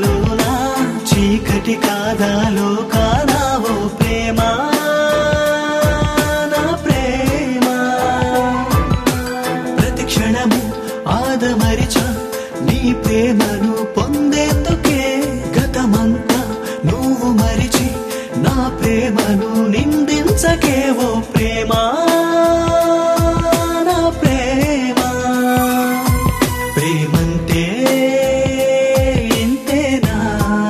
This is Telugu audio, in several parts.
వెలుగులోనా చీకటి కాదాలో కాదావో ప్రేమ నా ప్రేమ ప్రతి క్షణము ఆదమరిచ నీ ప్రేమను పొందేందుకే గతమంతా నువ్వు మరిచి నా ప్రేమను నిందించకే ఓ ప్రేమ నా ప్రేమ ప్రేమంతే ఇంతేనా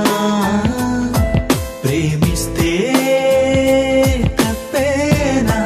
ప్రేమిస్తే తప్పేనా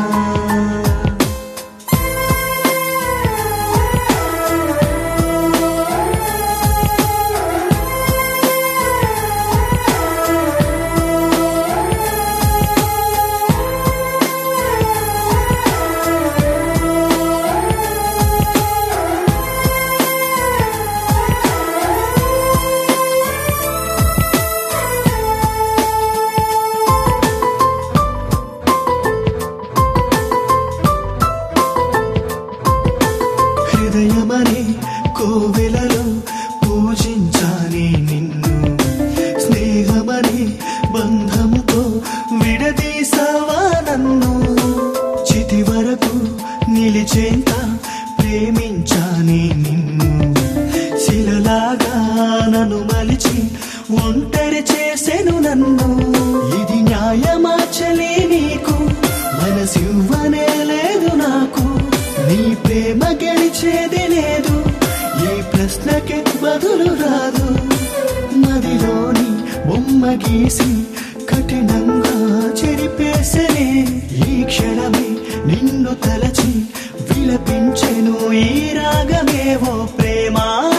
హృదయమనే కోవెలలో పూజించాలి నిన్ను స్నేహమనే బంధముతో విడదీసావా నన్ను చితి వరకు నిలిచేంత ప్రేమించాని నిన్ను శిలలాగా నన్ను మలిచి ఒంటరి చేసెను నన్ను ఇది న్యాయమా చలే నీకు మనసివ్వనే లేదు నాకు నీ ప్రేమ గెలిచేది లేదు ఈ ప్రశ్నకి బదులు రాదు మదిలోని బొమ్మ గీసి కఠినంగా చెరిపేసనే ఈ క్షణమే నిన్ను తలచి విలపించెను ఈ రాగమేవో ప్రేమ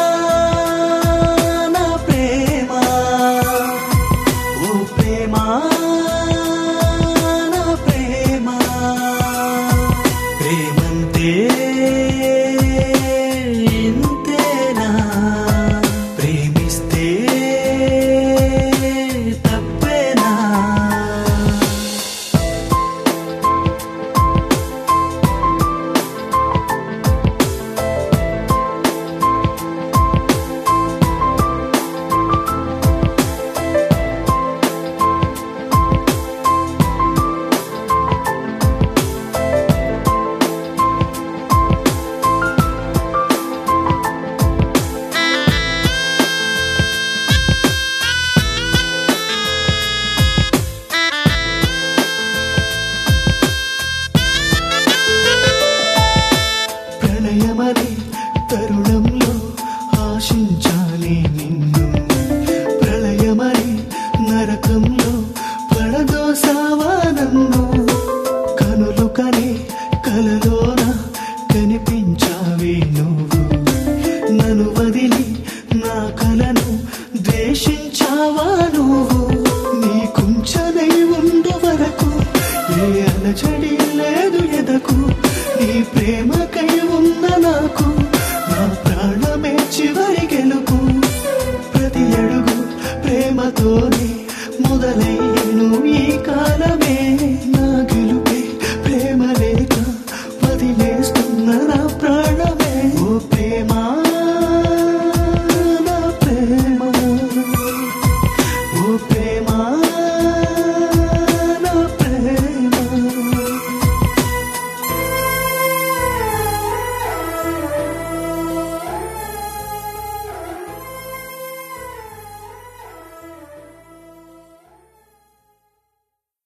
నా ప్రేమ ఓ ప్రేమ నా ప్రేమ ప్రేమంతే ఇంతేనా ప్రేమిస్తే తప్పేనా ప్రణయమనే తరుణంలో ఆశించాలి నిన్ను ప్రళయమనే నరకంలో పడదోసావా నన్ను కనులు కనే కలలోన కనిపించావి నువ్వు నన్ను వదిలి నా కలను ద్వేషించావా నువ్వు నీ కుంచనై ఉండు వరకు ఏ అలచడి లేదు ఎదకు నీ ప్రేమ